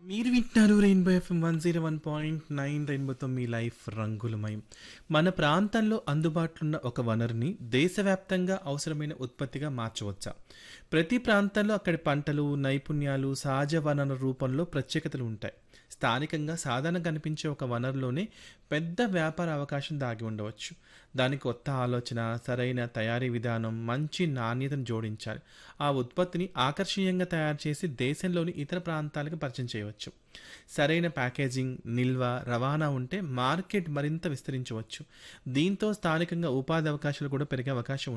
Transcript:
మీరు వింటున్నారు rainbow FM one zero one point nine రెయిన్బోతో మీ లైఫ్ రంగులమయం మన ప్రాంతంలో అందుబాటులో ఉన్న ఒక వనరుని దేశవ్యాప్తంగా అవసరమైన ఉత్పత్తిగా మార్చవచ్చా ప్రతి ప్రాంతంలో అక్కడి పంటలు నైపుణ్యాలు సహజ వనరుల రూపంలో ప్రత్యేకతలు ఉంటాయి స్థానికంగా సాధారణ కనిపించే ఒక వనరులోనే పెద్ద వ్యాపార అవకాశం దాగి ఉండవచ్చు దానికి కొత్త ఆలోచన సరైన తయారీ విధానం మంచి నాణ్యతను జోడించాలి ఆ ఉత్పత్తిని ఆకర్షణీయంగా తయారు చేసి దేశంలోని ఇతర ప్రాంతాలకు పరిచయం చేయవచ్చు సరైన ప్యాకేజింగ్ నిల్వ రవాణా ఉంటే మార్కెట్ మరింత విస్తరించవచ్చు దీంతో స్థానికంగా ఉపాధి అవకాశాలు కూడా పెరిగే అవకాశం